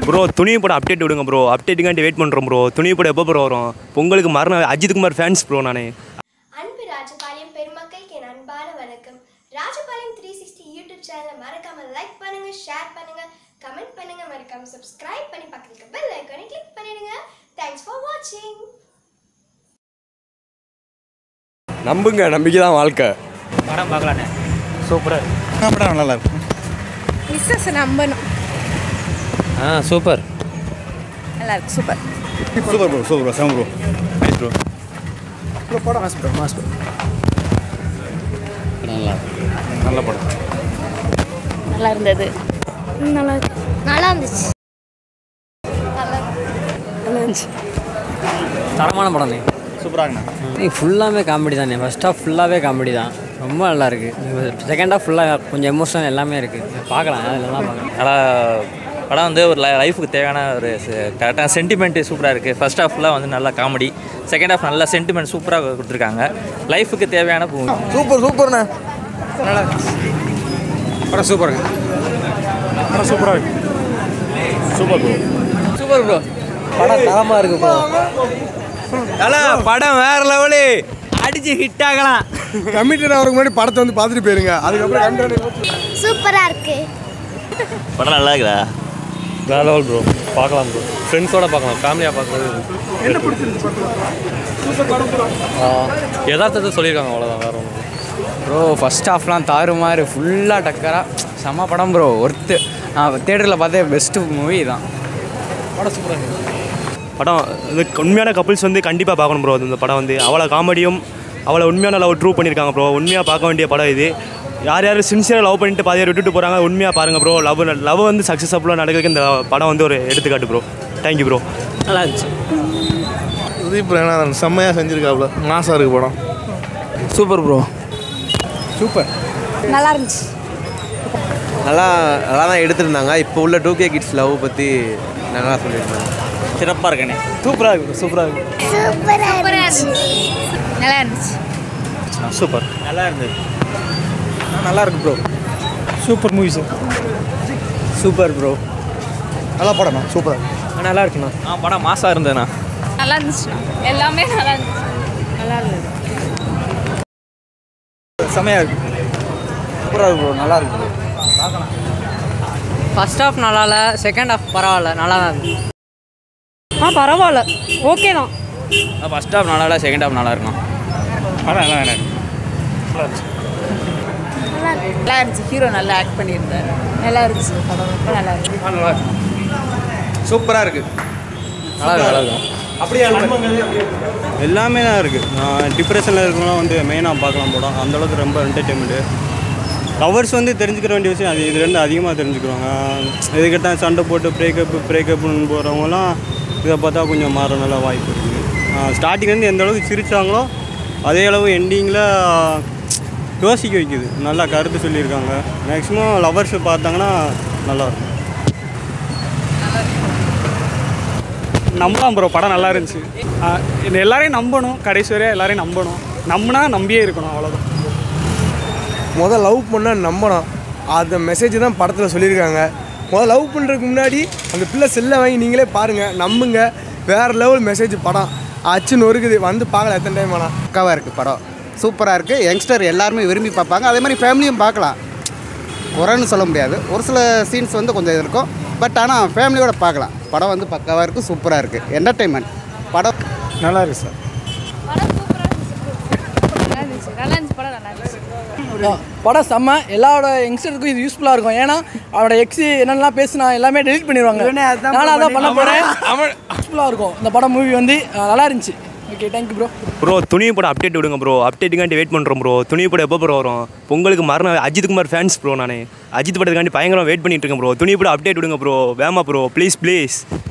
bro துணி படம் update விடுங்க ப்ரோ அப்டேட்டுக்காண்டி வெயிட் பண்ணுறோம் ப்ரோ துணி படம் எப்போ ப்ரோ வரும் பொங்கலுக்கு மறுநாள் அஜித் குமார் ஃபேன்ஸ் ப்ரோ நான் அன்பு ராஜபாளையம் பெருமக்களுக்கு என் அன்பான வணக்கம் ராஜபாளையம் த்ரீ சிக்ஸ்டி யூடியூப் சேனலை மறக்காம லைக் பண்ணுங்க ஷேர் பண்ணுங்க கமெண்ட் பண்ணுங்க மறக்காம சப்ஸ்கிரைப் பண்ணி பக்கத்துக்கு பெல் ஐக்கானை கிளிக் பண்ணிடுங்க தேங்க்ஸ் ஃபார் வாட்சிங் நம்புங்க நம்பிக்கை தான் வாழ்க்கை படம் பார்க்கலாண்ணே சூப்பராக படம் நல்லா இருக்கும் மிஸ்ஸஸ் நம்பணும் ஆ சூப்பர் நல்லா இருக்கு super super bro super bro செம bro mass bro mass bro நல்லா நல்ல படம் நல்லா இருந்தது நல்லா நல்லா இருந்துச்சு நல்லா இருந்துச்சு தரமான படம் சூப்பராகண்ணா நீ ஃபுல்லாமே காமெடி தானே ஃபஸ்ட் ஹாஃப் ஃபுல்லாகவே காமெடி தான் ரொம்ப நல்லா இருக்கு செகண்ட் ஹாஃப் ஃபுல்லாக கொஞ்சம் எமோஷனல் எல்லாமே இருக்குது பார்க்கலாம் அதெல்லாம் பார்க்கலாம் நல்லா படம் வந்து ஒரு லைஃபுக்கு தேவையான ஒரு கரெக்டான சென்டிமெண்ட்டு சூப்பராக இருக்குது ஃபர்ஸ்ட் ஹாஃப்லாம் வந்து நல்லா காமெடி செகண்ட் ஹாஃப் நல்லா சென்டிமெண்ட் சூப்பராக கொடுத்துருக்காங்க லைஃபுக்கு தேவையான மூவி சூப்பர் சூப்பர்ண்ணே படம் சூப்பருங்க படம் சூப்பராக இருக்கு சூப்பர் ப்ரோ சூப்பர் ப்ரோ படம் தரமாக இருக்கு ப்ரோ படம் வேற லெவலு அடிச்சு ஹிட் ஆகலாம் கமிட்டட் அவருக்கு முன்னாடி படத்தை வந்து பார்த்துட்டு போயிருங்க அதுக்கப்புறம் கமிட்டட் சூப்பரா இருக்கு படம் நல்லா இருக்குதா வேற லெவல் ப்ரோ பார்க்கலாம் ப்ரோ ஃப்ரெண்ட்ஸோட பார்க்கலாம் ஃபேமிலியாக பார்க்குறது யதார்த்தத்தை சொல்லியிருக்காங்க அவ்வளோதான் வேற ஒன்றும் ப்ரோ ஃபஸ்ட் ஹாஃப்லாம் தாறுமாறு ஃபுல்லாக டக்கராக செம்ம படம் ப்ரோ ஒர்த்து நான் தேட்டரில் பார்த்தே பெஸ்ட்டு மூவி தான் படம் இது உண்மையான கப்புள்ஸ் வந்து கண்டிப்பாக பார்க்கணும் ப்ரோ இந்த படம் வந்து அவ்வளோ காமெடியும் அவ்வளோ உண்மையான லவ் ட்ரூ பண்ணியிருக்காங்க ப்ரோ உண்மையாக பார்க்க வேண்டிய படம் இது யார் யார் சின்சியராக லவ் பண்ணிட்டு பாதியார் விட்டுட்டு போகிறாங்க உண்மையாக பாருங்கள் ப்ரோ லவ் லவ் வந்து சக்ஸஸ்ஃபுல்லாக நடக்கிறதுக்கு இந்த படம் வந்து ஒரு எடுத்துக்காட்டு ப்ரோ தேங்க்யூ ப்ரோ நல்லா இருந்துச்சு உதயப் ஏன்னா செம்மையாக செஞ்சுருக்காப்புல மாசாக இருக்கு படம் சூப்பர் ப்ரோ நல்லா இருந்துச்சு நல்லா நல்லா தான் எடுத்திருந்தாங்க இப்போ உள்ள டூ கே கிட்ஸ் லவ் பற்றி நல்லா சொல்லியிருந்தாங்க சிறப்பாக இருக்கேனே சூப்பராக இருக்கு சூப்பராக இருக்கு சூப்பரா இருந்துச்சு நல்லா இருந்துச்சு சூப்பர் நல்லா இருந்தது நல்லா இருக்கு bro super movie sir super bro நல்லா படம்ண்ணா சூப்பராக நல்லா இருக்குண்ணா ஆ படம் மாசாக இருந்ததுண்ணா நல்லா இருந்துச்சு எல்லாமே நல்லா இருந்துச்சு நல்லா இருந்தது செம்மையாக இருக்கு சூப்பராக இருக்கு ப்ரோ நல்லா இருக்கு ஃபஸ்ட் ஹாஃப் நல்லா இல்லை செகண்ட் ஹாஃப் பரவாயில்ல நல்லா தான் இருக்கு ஆ பரவாயில்ல ஓகே தான் ஃபர்ஸ்ட் ஹாஃப் நல்லா இல்லை செகண்ட் ஹாஃப் நல்லா இருக்கும் படம் நல்லா நல்லா நல்லா இருந்துச்சு ஹீரோ நல்லா ஆக்ட் பண்ணியிருந்தாரு நல்லா இருந்துச்சு படம் ரொம்ப நல்லா இருக்கு சூப்பராக இருக்கு நல்லா இருக்கு நல்லா இருக்கும் எல்லாமே தான் இருக்குது டிப்ரெஷனில் இருக்கவங்களாம் வந்து மெயினாக பார்க்கலாம் படம் அந்தளவுக்கு ரொம்ப என்டர்டெயின்மெண்ட்டு லவர்ஸ் வந்து தெரிஞ்சுக்கிற வேண்டிய விஷயம் அது இது ரெண்டு அதிகமாக தெரிஞ்சுக்கிறாங்க இதுக்கிட்ட சண்டை போட்டு பிரேக்கப் பிரேக்கப்னு போகிறவங்களாம் இதை பார்த்தா கொஞ்சம் மாற நல்ல வாய்ப்பு இருக்குது ஸ்டார்டிங்லேருந்து எந்த அளவுக்கு சிரித்தாங்களோ அதே அளவு எண்டிங்கில் யோசிக்க வைக்குது நல்லா கருத்து சொல்லியிருக்காங்க மேக்ஸிமம் லவர்ஸ் பார்த்தாங்கன்னா நல்லாயிருக்கும் நம்பலாம் ப்ரோ படம் நல்லா இருந்துச்சு ஆஹ் இந்த எல்லாரையும் நம்பணும் கடைசி வரையும் எல்லாரையும் நம்பணும் நம்பினா நம்பியே இருக்கணும் அவ்வளோதான் முதல் லவ் பண்ணால் நம்பணும் அந்த மெசேஜ் தான் படத்தில் சொல்லியிருக்காங்க முதல் லவ் பண்ணுறதுக்கு முன்னாடி அந்த பிள்ளை செல்லை வாங்கி நீங்களே பாருங்கள் நம்புங்க வேறு லெவல் மெசேஜ் படம் அச்சு நொறுக்குது வந்து பார்க்கல எத்தனை டைம் ஆனால் பக்காவாக இருக்குது படம் சூப்பராக இருக்குது யங்ஸ்டர் எல்லாருமே விரும்பி பார்ப்பாங்க அதே மாதிரி ஃபேமிலியும் பார்க்கலாம் குறைன்னு சொல்ல முடியாது ஒரு சில சீன்ஸ் வந்து கொஞ்சம் இது இருக்கும் பட் ஆனால் ஃபேமிலியோட பார்க்கலாம் படம் வந்து பக்காவாக இருக்குது சூப்பராக இருக்குது என்டர்டெயின்மெண்ட் படம் நல்லா இருக்கு சார் நல்லா இருந்துச்சு நல்லா இருந்துச்சு படம் நல்லா இருந்துச்சு படம் செம்ம எல்லாரோட யங்ஸ்டருக்கும் இது யூஸ்ஃபுல்லாக இருக்கும் ஏன்னா அவரோட எக்ஸி என்னென்னலாம் பேசினா எல்லாமே டெலிட் பண்ணிடுவாங்க நானும் அதான் பண்ண போகிறேன் யூஸ்ஃபுல்லாக இருக்கும் இந்த படம் மூவி வந்து அஹ், நல்லா இருந்துச்சு ஓகே தேங்க்யூ ப்ரோ ப்ரோ துணி படம் அப்டேட் விடுங்க ப்ரோ அப்டேட்டுக்காண்டி வெயிட் பண்ணுறோம் ப்ரோ துணி படம் எப்போ ப்ரோ வரும் பொங்கலுக்கு மறுநாள் அஜித் குமார் ஃபேன்ஸ் ப்ரோ நான் அஜித் படத்துக்காண்டி பயங்கரம் வெயிட் பண்ணிட்டு இருக்கேன் ப்ரோ துணி படம் அப்டேட் விடுங்க ப்ரோ வேமா ப்ரோ ப்ளீஸ் ப்ளீஸ்